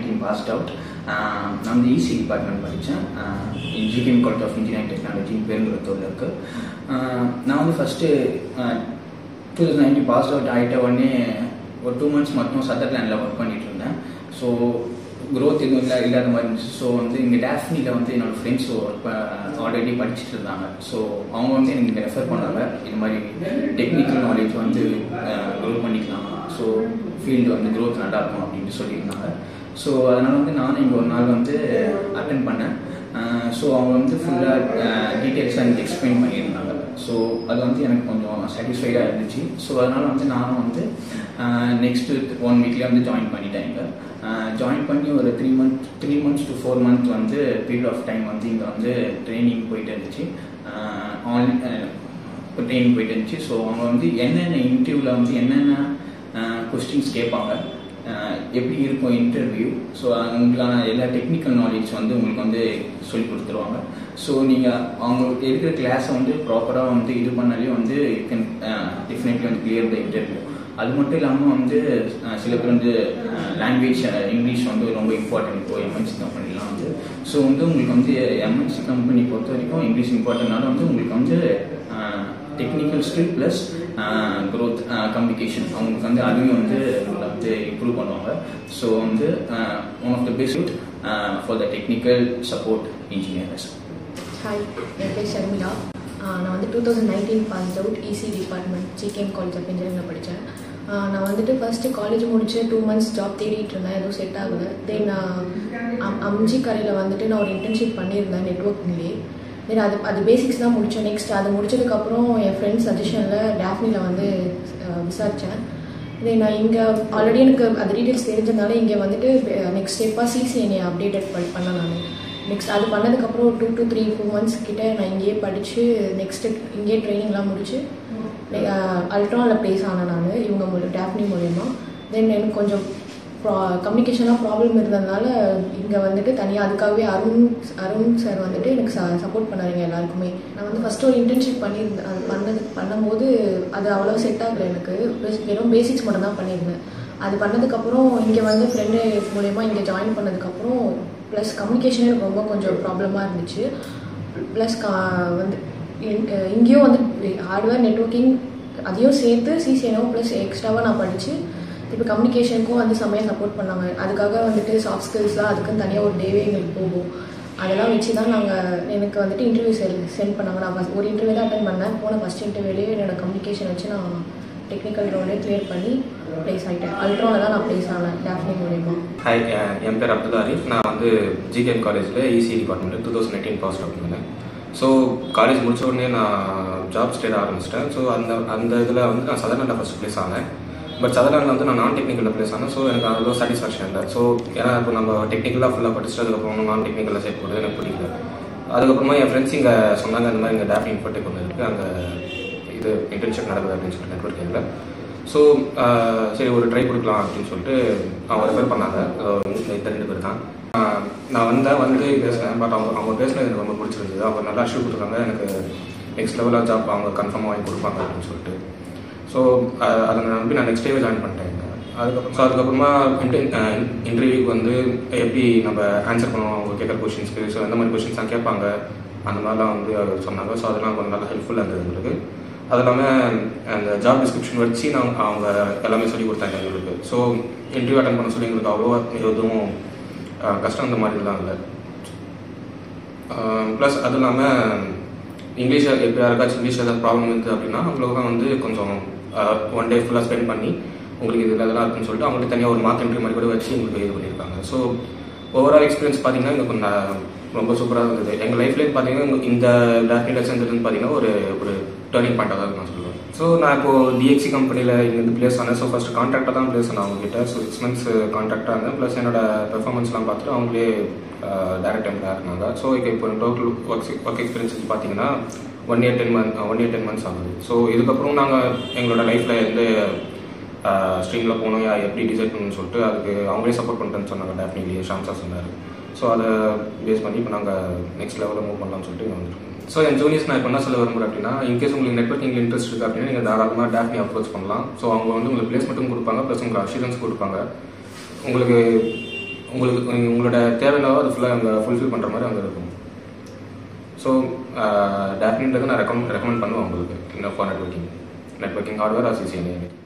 nineteen passed out நான் வந்து EC department படித்தேன் GKM college of engineering technology பெருங்குளத்தூரில் இருக்குது நான் வந்து first two thousand nineteen pass out ஆகிட்ட உடனே ஒரு டூ மந்த்ஸ் மட்டும் சதர்லேண்டில் ஒர்க் பண்ணிட்டு இருந்தேன் ஸோ க்ரோத் எதுவும் இல்லை இல்லாத மாதிரி இருந்துச்சு ஸோ வந்து இங்கே டேஃப்னியில் வந்து என்னோடய ஃப்ரெண்ட்ஸ் ஆல்ரெடி படிச்சுட்டு இருந்தாங்க ஸோ அவங்க வந்து எனக்கு இங்கே ரெஃபர் பண்ணாங்க இது மாதிரி டெக்னிக்கல் நாலேஜ் வந்து க்ரோ பண்ணிக்கலாம் ஸோ ஃபீல்டு வந்து க்ரோத் நல்லா இருக்கும் அப்படின்னு சொல்லியிருந்தாங்க ஸோ அதனால் வந்து நானும் இங்கே ஒரு நாள் வந்து அட்டன் பண்ணேன் ஸோ அவங்க வந்து ஃபுல்லாக டீட்டெயில்ஸாக எனக்கு எக்ஸ்பிளைன் பண்ணியிருந்தாங்க ஸோ அது வந்து எனக்கு கொஞ்சம் சாட்டிஸ்ஃபைடாக இருந்துச்சு ஸோ அதனால் வந்து நானும் வந்து நெக்ஸ்ட்டு ஒன் வீக்லேயே வந்து ஜாயின் பண்ணிட்டேன் இங்கே ஜாயின் பண்ணி ஒரு three month three months to four month வந்து பீரியட் ஆஃப் டைம் வந்து இங்கே வந்து ட்ரைனிங் போயிட்டு இருந்துச்சு ஆன்லைன் ட்ரைனிங் போயிட்டு இருந்துச்சு ஸோ அவங்க வந்து என்னென்ன இன்டர்வியூவில் வந்து என்னென்ன கொஸ்டின்ஸ் கேட்பாங்க எப்படி இருக்கும் இன்டர்வியூ ஸோ உங்களுக்கான எல்லா டெக்னிக்கல் நாலேஜ் வந்து உங்களுக்கு வந்து சொல்லி கொடுத்துருவாங்க ஸோ நீங்கள் அவங்க இருக்கிற கிளாஸை வந்து ப்ராப்பராக வந்து இது பண்ணாலே வந்து யூ கேன் டெஃபினெட்லி வந்து கிளியர் த இன்டர்வியூ அது மட்டும் இல்லாமல் வந்து சில பேர் வந்து லாங்குவேஜ் இங்கிலீஷ் வந்து ரொம்ப இம்பார்ட்டன்ட் இப்போ எம்என்சி கம்பெனிலாம் வந்து ஸோ வந்து உங்களுக்கு வந்து எம்என்சி கம்பெனி பொறுத்த வரைக்கும் இங்கிலீஷ் இம்பார்ட்டன்ட்னால வந்து உங்களுக்கு வந்து technical skill plus growth communication அவங்களுக்கு வந்து அதுவும் வந்து உங்களை வந்து இம்ப்ரூவ் பண்ணுவாங்க ஸோ வந்து one of the best for the technical support engineers hi என் பேர் ஷர்மிளா நான் வந்து two thousand nineteen pass out EC department GKM college of இன்ஜினியரிங்கில் படித்தேன் நான் வந்துட்டு ஃபஸ்ட்டு காலேஜ் முடிச்சு டூ மந்த்ஸ் ஜாப் தேடிட்டு இருந்தேன் எதுவும் செட் ஆகலை தென் அம் அம்ஜி கரையில் வந்துட்டு நான் ஒரு இன்டர்ன்ஷிப் பண்ணியிருந்தேன் நெட்ஒர்க்கிங்லேயே தென் அது அது பேசிக்ஸ் தான் முடித்தேன் நெக்ஸ்ட் அது முடிச்சதுக்கப்புறம் என் ஃப்ரெண்ட்ஸ் சஜஷனில் டேஃப்னியில் வந்து விசாரித்தேன் தென் நான் இங்கே ஆல்ரெடி எனக்கு அது டீட்டெயில்ஸ் தெரிஞ்சதுனால இங்கே வந்துட்டு நெக்ஸ்ட் ஸ்டெப்பாக சிசிஎன்ஏ அப்டேட்டட் பண்ணேன் நான் நெக்ஸ்ட் அது பண்ணதுக்கப்புறம் two to three four months கிட்டே நான் இங்கேயே படித்து நெக்ஸ்ட்டு இங்கேயே ட்ரைனிங்லாம் முடிச்சு அல்ட்ராவில் ப்ளேஸ் ஆனேன் நான் இவங்க மூலம் டேப்னி மூலயமா தென் எனக்கு கொஞ்சம் ப்ரா கம்யூனிகேஷனாக ப்ராப்ளம் இருந்ததுனால இங்கே வந்துட்டு தனியாக அதுக்காகவே அருண் அருண் சார் வந்துட்டு எனக்கு ச சப்போர்ட் பண்ணாருங்க எல்லாருக்குமே நான் வந்து ஃபஸ்ட்டு ஒரு இன்டர்ன்ஷிப் பண்ணியிருந்தேன் அது பண்ணது பண்ணும்போது அது அவ்வளோ செட் ஆகலை எனக்கு வெறும் பேசிக்ஸ் மட்டும் தான் பண்ணியிருந்தேன் அது பண்ணதுக்கப்புறம் இங்கே வந்து ஃப்ரெண்டு மூலயமா இங்கே ஜாயின் பண்ணதுக்கப்புறம் ப்ளஸ் கம்யூனிகேஷனே எனக்கு ரொம்ப கொஞ்சம் ப்ராப்ளமாக இருந்துச்சு ப்ளஸ் கா வந்து இங்கேயும் வந்து ஹார்ட்வேர் நெட்ஒர்க்கிங் அதையும் சேர்த்து சிசிஎனோ ப்ளஸ் எக்ஸ்ட்ராவாக நான் படித்து இப்போ கம்யூனிகேஷனுக்கும் வந்து செம்மையாக சப்போர்ட் பண்ணாங்க அதுக்காக வந்துட்டு சாஃப்ட் ஸ்கில்ஸ்லாம் அதுக்குன்னு தனியாக ஒரு டேவே எங்களுக்கு போகும் அதெல்லாம் வச்சு தான் நாங்கள் எனக்கு வந்துட்டு இன்டர்வியூ செல் சென்ட் பண்ணாங்க நான் ஃபஸ்ட் ஒரு இன்டர்வியூ தான் அட்டன் பண்ணேன் போன ஃபஸ்ட் இன்டர்வியூலேயே என்னோட கம்யூனிகேஷன் வச்சு நான் டெக்னிக்கல் ரவுண்டே கிளியர் பண்ணி ப்ளேஸ் ஆகிட்டேன் அல்ட்ராவில் தான் நான் ப்ளேஸ் ஆனேன் டேஃப்னி மூலயமா ஹாய் என் பேர் அப்துல் ஆரிஃப் நான் வந்து ஜிகேஎம் காலேஜில் EC department two thousand eighteen pass out பண்ணேன் ஸோ காலேஜ் முடிச்ச உடனே நான் ஜாப் தேட ஆரம்பிச்சிட்டேன் ஸோ அந்த அந்த இதில் வந்து நான் சதர்லாண்டில் ஃபஸ்ட் ப்ளேஸ் ஆனேன் பட் சதர்லாண்டில் வந்து நான் நான் டெக்னிக்கலில் ப்ளேஸ் ஆனேன் ஸோ எனக்கு அவ்வளோ சாட்டிஸ்ஃபேக்ஷன் இல்லை ஸோ ஏன்னா இப்போ நம்ம டெக்னிக்கலாக ஃபுல்லாக படிச்சுட்டு அதுக்கப்புறம் நான் டெக்னிக்கலில் சேர்த்து போகிறது எனக்கு பிடிக்கல அதுக்கப்புறமா என் ஃப்ரெண்ட்ஸ் இங்கே சொன்னாங்க இந்த மாதிரி இங்கே டேஃப்டி இன்ஃபோடெக் ஒன்று இருக்குது அங்கே இது இன்டர்ன்ஷிப் நடக்குது அப்படின்னு சொல்லிட்டு நெட்ஒர்க்கிங்கில் ஸோ சரி ஒரு ட்ரை கொடுக்கலாம் அப்படின்னு சொல்லிட்டு அவங்க ரெஃபர் பண்ணாங்க இந்த ரெண்டு பேர் தான் நான் வந்தேன் வந்து பேசினேன் பட் அவங்க அவங்க பேசினது எனக்கு ரொம்ப பிடிச்சிருந்தது அவங்க நல்லா அஷ்யூர் கொடுத்துருக்காங்க எனக்கு நெக்ஸ்ட் லெவலாக ஜாப் அவங்க கன்ஃபார்மாக வாங்கி கொடுப்பாங்க அப்படின்னு சொல்லிட்டு ஸோ அதை நம்பி நான் நெக்ஸ்ட் டேவே ஜாயின் பண்ணிட்டேன் அதுக்கப்புறம் ஸோ அதுக்கப்புறமா இன்டர்வியூக்கு வந்து எப்படி நம்ம ஆன்சர் பண்ணுவோம் அவங்க கேட்குற கொஷின்ஸ்க்கு ஸோ எந்த மாதிரி கொஷின்ஸ்லாம் கேட்பாங்க அந்த மாதிரிலாம் வந்து அவர் சொன்னாங்க ஸோ அதெல்லாம் கொஞ்சம் நல்லா ஹெல்ப்ஃபுல்லாக இருந்தது எங்களுக்கு அது இல்லாமல் அந்த ஜாப் டிஸ்கிரிப்ஷன் வச்சு நான் அவங்க எல்லாமே சொல்லி கொடுத்தாங்க எங்களுக்கு ஸோ இன்டர்வியூ அட்டன் பண்ண சொல்லி எங்களுக்கு அவ்வளோ எதுவும் கஷ்டம் அந்த மாதிரிலாம் இல்லை ப்ளஸ் அது இல்லாமல் இங்கிலீஷ் இப்போ யாருக்காச்சும் இங்கிலீஷ் ஏதாவது ப்ராப்ளம் இருக்குது அப்படின்னா அவங்களுக்கு வந்து கொஞ்சம் ஒன் டே ஃபுல்லாக ஸ்பெண்ட் பண்ணி உங்களுக்கு இது இதெல்லாம் இருக்குன்னு சொல்லிட்டு அவங்களுக்கு தனியாக ஒரு மார்க் என்ட்ரி மாதிரி கூட வச்சு உங்களுக்கு இது பண்ணியிருக்காங்க ஸோ ஓவரால் எக்ஸ்பீரியன்ஸ் பார்த்தீங்கன்னா எனக்கு கொஞ்சம் ரொம்ப சூப்பராக இருந்தது எங்கள் லைஃப்லேயே பார்த்தீங்கன்னா இந்த டேரக்ட் செஞ்சதுன்னு பார்த்தீங்கன்னா ஒரு ஒரு டேர்னிங் பாயிண்டாக தான் நான் சொல்லுவேன் ஸோ நான் இப்போ டிஎக்சி கம்பெனியில் இங்கேருந்து பிளேஸ் ஆனேன் ஸோ ஃபஸ்ட் கான்ட்ராக்டாக தான் பிளேஸ் ஆனேன் அவங்ககிட்ட ஸோ சிக்ஸ் மந்த்ஸ் கான்ட்ராக்டாக இருந்தேன் ப்ளஸ் என்னோட பெர்ஃபார்மன்ஸ்லாம் பார்த்துட்டு அவங்களே டேரக்ட் எம்ப்ளாய் இருந்தாங்க ஸோ இப்போ டோட்டல் ஒர்க் ஒர்க் எக்ஸ்பீரியன்ஸ் பார்த்தீங்கன்னா one year ten month one year ten months ஆகுது ஸோ இதுக்கப்புறம் நாங்கள் எங்களோட லைஃப்பில் எந்த ஸ்ட்ரீமில் போகணும் யா எப்படி டிசைட் பண்ணணும்னு சொல்லிட்டு அதுக்கு அவங்களே சப்போர்ட் பண்ணுறேன்னு சொன்னாங்க டெஃபினெட்லி ஷாம்சா சொன்னார் ஸோ அதை பேஸ் பண்ணி இப்போ நாங்கள் நெக்ஸ்ட் லெவலில் மூவ் பண்ணலாம்னு சொல்லிட்டு இங்கே வந்துருக்கோம் ஸோ என் ஜூனியர்ஸ் நான் இப்போ என்ன சொல்ல விரும்புகிறேன் அப்படின்னா இன்கேஸ் உங்களுக்கு நெட்ஒர்க்கிங் இன்ட்ரெஸ்ட் இருக்குது அப்படின்னா நீங்கள் தாராளமாக டேஃப்னி அப்ரோச் பண்ணலாம் ஸோ அவங்க வந்து உங்களுக்கு பிளேஸ்மெண்ட்டும் கொடுப்பாங்க ப்ளஸ் உங்களுக்கு அஷூரன்ஸ் கொடுப்பாங்க உங்களுக்கு உங்களுக்கு உங்க- உங்களோட தேவையில்லாவோ அது ஃபுல்லாக அங்கே ஃபுல்ஃபில் பண்ணுற மாதிரி அங்கே இருக்கும் ஸோ டேஃபினெட்க்கு நான் ரெக்கமெண்ட் ரெக்கமெண்ட் பண்ணுவேன் உங்களுக்கு இன்னும் for networking networking hardware or CCNA